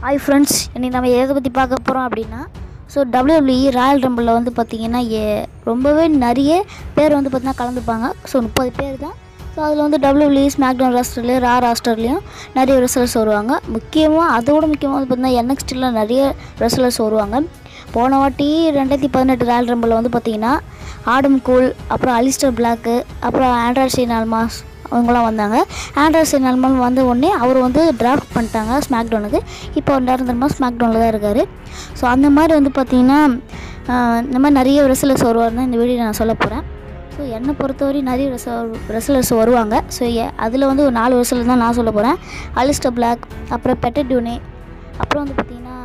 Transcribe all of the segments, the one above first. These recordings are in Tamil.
ஹாய் ஃப்ரெண்ட்ஸ் இன்னைக்கு நம்ம எதை பற்றி பார்க்க போகிறோம் அப்படின்னா ஸோ டபிள்யூடபிள்யூஇ ராயல் ரம்பிளில் வந்து பார்த்திங்கன்னா ஏ ரொம்பவே நிறைய பேர் வந்து பார்த்திங்கன்னா கலந்துப்பாங்க ஸோ முப்பது பேர் தான் ஸோ அதில் வந்து டபிள்யூடபிள்யூஇ ஸ்மாக்டவுன் ராஸ்டர்லேயும் ரா ராஸ்டர்லேயும் நிறைய ரெஸ்லர்ஸ் வருவாங்க முக்கியமாக அதோட முக்கியமாக வந்து பார்த்திங்கன்னா என்எக்ஸ்டியில் நிறைய ரெஸ்லர்ஸ் வருவாங்க போன வாட்டி ரெண்டாயிரத்தி பதினெட்டு ராயல் ரம்பிளில் வந்து பார்த்திங்கன்னா ஆடம் கூல் அப்புறம் அலிஸ்டர் பிளாக்கு அப்புறம் ஆண்ட்ராய்ட் ஷீன் ஆல்மாஸ் அவங்களாம் வந்தாங்க ஆண்ட்ராய்ட் ஷீன் ஆல்மாஸ் வந்த உடனே அவர் வந்து டிராஃப்ட் பண்ணிட்டாங்க ஸ்மாக்டவுனுக்கு இப்போ ஒரு நிரந்தரமாக ஸ்மாக்டவுனில் தான் இருக்கார் ஸோ அந்த மாதிரி வந்து பார்த்திங்கன்னா ஆஹ், இந்த மாதிரி நிறைய ரெஸ்லர்ஸ் வருவார்னு இந்த வீடியோ நான் சொல்ல போகிறேன் ஸோ என்னை பொறுத்தவரை நிறைய ரெச ரெஸ்லர்ஸ் வருவாங்க ஸோ அதில் வந்து ஒரு நாலு ரெஸ்லர் தான் நான் சொல்ல போகிறேன் அலிஸ்டர் பிளாக் அப்புறம் பெட்டர் டியூனே அப்புறம் வந்து பார்த்திங்கன்னா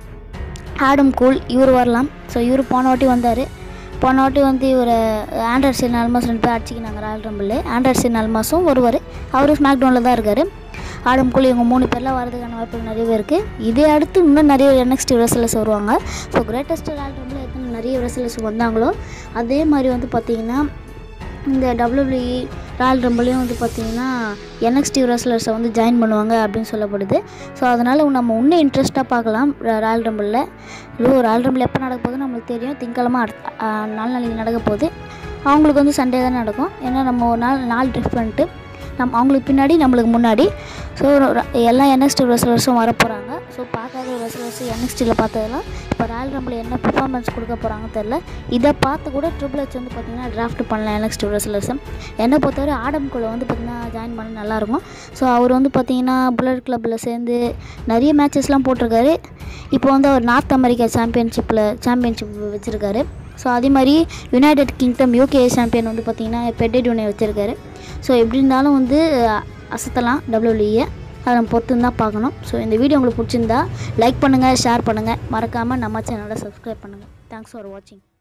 ஆடம் கூல் இவர் வரலாம் ஸோ இவர் போன வாட்டி வந்தார் போன வாட்டி வந்து இவர் ஆண்ட்ராய்ட் சீன் அல்மாஸ் ரெண்டு பேர் அடிச்சிக்கினாங்க ராயல் ரம்பிள் ஆண்ட்ராய்ட் சீன் அல்மாஸும் வருவார் அவரும் ஸ்மாக்டவுனில் தான் இருக்கார் ஆடம் கூல் இவங்க மூணு பேர்லாம் வரதுக்கான வாய்ப்புகள் நிறையவே இருக்குது இதே அடுத்து இன்னும் நிறைய நெக்ஸ்ட் ரெஸ்லர்ஸ் வருவாங்க ஸோ கிரேட்டஸ்ட் ராயல் ரம்பிள் எத்தனை நிறைய ரெஸ்லர்ஸ் வந்தாங்களோ அதே மாதிரி வந்து பார்த்திங்கன்னா இந்த டபிள்யூபிள்யூஇ ராயல் ரம்பிளையும் வந்து பார்த்திங்கன்னா என்எக்ஸ்டி ரெஸ்லர்ஸை வந்து ஜாயின் பண்ணுவாங்க அப்படின்னு சொல்லப்படுது ஸோ அதனால் நம்ம இன்னும் இன்ட்ரெஸ்ட்டாக பார்க்கலாம் ரா- ராயல் ரம்பிளில் ஐயோ ராயல் ரம்பிள் எப்போ நடக்க போகுது நம்மளுக்கு தெரியும் திங்கக்கிழமை அடுத்த ஆ, நாலு நாளைக்கு நடக்க போகுது அவங்களுக்கு வந்து சண்டே தான் நடக்கும் ஏன்னா நம்ம ஒரு நாள் நாள் ட்ரிப் பண்ணிட்டு நம் அவங்களுக்கு பின்னாடி நம்மளுக்கு முன்னாடி ஸோ எல்லா என்எக்ஸ்டி ரெஸ்லர்ஸும் வர போகிறாங்க ஸோ பார்க்காத ரெஸ்லர்ஸ் என்எக்ஸ்டியில் பார்த்ததெல்லாம் இப்போ ராயல் ரம்பிள் என்ன பெர்ஃபார்மன்ஸ் கொடுக்க போகிறாங்க தெரில இதை பார்த்து கூட ட்ரிபிள் ஹெச் வந்து பார்த்திங்கன்னா டிராஃப்ட் பண்ணலாம் என்எக்ஸ்டி ரெஸ்லர்ஸும் என்னை பொறுத்தவரை ஆடம் குள்ள வந்து பார்த்திங்கன்னா ஜாயின் பண்ண நல்லாயிருக்கும் ஸோ அவர் வந்து பார்த்திங்கன்னா புல்லட் கிளப்பில் சேர்ந்து நிறைய மேட்சஸ்லாம் போட்டிருக்காரு இப்போ வந்து அவர் நார்த் அமெரிக்கா சாம்பியன்ஷிப்பில் சாம்பியன்ஷிப் வச்சுருக்காரு ஸோ அதே மாதிரி யுனைடெட் கிங்டம் யூகே சாம்பியன் வந்து பார்த்திங்கன்னா பெட்டேடியூனை வச்சுருக்காரு ஸோ எப்படி இருந்தாலும் வந்து அஹ், அசத்தலாம் டபிள்யூலியை அதை நம்ம பொறுத்து தான் பார்க்கணும் ஸோ இந்த வீடியோ உங்களுக்கு பிடிச்சிருந்தா லைக் பண்ணுங்கள் ஷேர் பண்ணுங்கள் மறக்காமல் நம்ம சேனலை சப்ஸ்கிரைப் பண்ணுங்கள் தேங்க்ஸ் ஃபார் வாட்சிங்